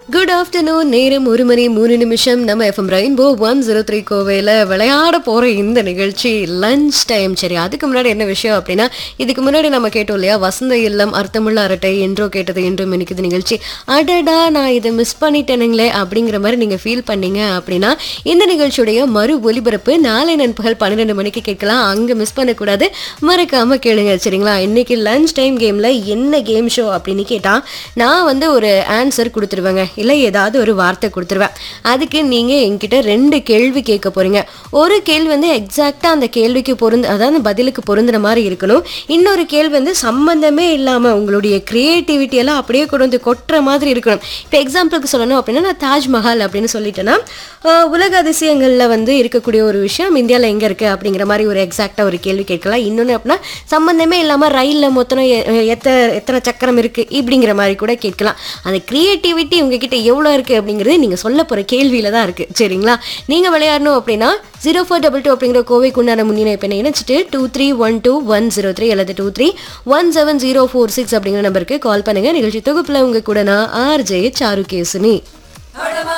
good afternoon நேரம் ஒரு மணி மூணு நிமிஷம் நம்ம FM rainbow one zero three கோவையில் விளையாட போகிற இந்த நிகழ்ச்சி லஞ்ச் டைம் சரி அதுக்கு முன்னாடி என்ன விஷயம் அப்படின்னா இதுக்கு முன்னாடி நம்ம கேட்டோம் இல்லையா வசந்த இல்லம் அர்த்தமுள்ள அரட்டை என்றோ கேட்டது என்றும் இனிக்குது நிகழ்ச்சி அடடா நான் இதை மிஸ் பண்ணிட்டேனுங்களே அப்படிங்கிற மாதிரி நீங்கள் ஃபீல் பண்ணீங்க அப்படின்னா இந்த நிகழ்ச்சியுடைய மறு ஒலிபரப்பு நாளை நண்பகல் பன்னிரெண்டு மணிக்கு கேட்கலாம் அங்கே மிஸ் பண்ணக்கூடாது மறக்காம கேளுங்க சரிங்களா இன்னைக்கு லஞ்ச் டைம் கேமில் என்ன கேம் ஷோ அப்படின்னு கேட்டால் நான் வந்து ஒரு ஆன்சர் கொடுத்துருவேங்க இல்லை ஏதாவது ஒரு வார்த்தை கொடுத்துருவேன் அதுக்கு நீங்கள் என்கிட்ட ரெண்டு கேள்வி கேட்க போகிறீங்க ஒரு கேள்வி வந்து எக்ஸாக்டாக அந்த கேள்விக்கு பொருந்து அதாவது பதிலுக்கு பொருந்துன மாதிரி இருக்கணும் இன்னொரு கேள்வி வந்து சம்மந்தமே இல்லாமல் உங்களுடைய creativity எல்லாம் அப்படியே கொண்டு வந்து கொட்டுற மாதிரி இருக்கணும் இப்போ எக்ஸாம்பிளுக்கு சொல்லணும் அப்படின்னா நான் தாஜ்மஹால் அப்படின்னு சொல்லிட்டேன்னா ஆஹ், உலக அதிசயங்களில் வந்து இருக்கக்கூடிய ஒரு விஷயம் இந்தியாவில் எங்கே இருக்குது அப்படிங்கிற மாதிரி ஒரு எக்ஸாக்டாக ஒரு கேள்வி கேட்கலாம் இன்னொன்று அப்படின்னா சம்மந்தமே இல்லாமல் ரயிலில் மொத்தம் எ- எத்த எத்தனை சக்கரம் இருக்குது இப்படிங்கிற மாதிரி கூட கேட்கலாம் அந்த க்ரியேட்டிவிட்டி உங்ககிட்ட எவ்வளோ இருக்குது அப்படிங்கிறது நீங்கள் சொல்ல போகிற கேள்வியில் தான் இருக்குது சரிங்களா நீங்கள் விளையாடணும் அப்படின்னா ஜீரோ ஃபோர் டபுள் டூ அப்படிங்கிற கோவைக்கு உண்டான முன்னிணைப்பை இணைச்சிட்டு two three one two one zero three அல்லது two three one seven zero four six அப்படிங்கிற நம்பருக்கு கால் பண்ணுங்கள் நிகழ்ச்சி தொகுப்பில் உங்கள் கூட நான் ஆர்ஜே சாருகேசினி